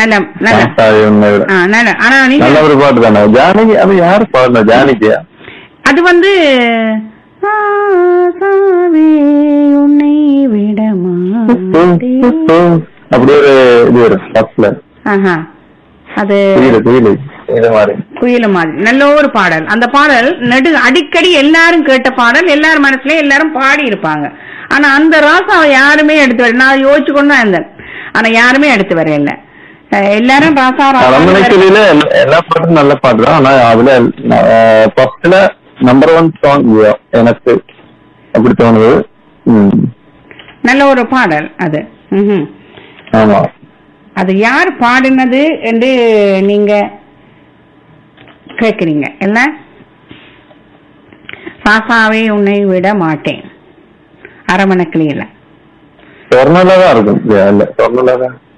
நல்ல நல்ல ராசாவே உன்னை விட ஆ, நல்ல ஆனா நீங்க நல்ல ஒரு பாட்டு தானே ஜானகி அது யாரு பாடுனா ஜானகியா அது வந்து ராசாவே உன்னை விட மாட்டேன். அப்படி ஒரு இது வரும் ஃபர்ஸ்ட்ல ஆஹா. அது குயிலு குயிலு இது மாதிரி குயிலு மாதிரி நல்ல ஒரு பாடல் அந்த பாடல் நெடு அடிக்கடி எல்லாரும் கேட்ட பாடல் எல்லாரும் மனசுலயும் எல்லாரும் பாடி இருப்பாங்க ஆனா அந்த ராசாவை யாருமே எடுத்து வர நான் யோசிச்சு கொண்டு தான் இருந்தேன் ஆனா யாருமே எடுத்து வரையில அஹ் எல்லாரும் ராசா ராசா அரண்மனைக்கிளியில எல்லா- எல்லா பாட்டும் நல்ல பாட்டு தான் ஆனா அதுல ஃபர்ஸ்ட்ல நம்பர் ஒன் சாங் எனக்கு அப்படி தோணுது ம். நல்ல ஒரு பாடல் அது ம்ஹும். ஆமா அது யார் பாடினது என்று நீங்க கேக்குறீங்க என்ன ராசாவை உன்னை விட மாட்டேன் அரமணக்கிளியில சொர்ணலா தான் இருக்கும் இல்லையா? இல்ல சொர்ணலா தான்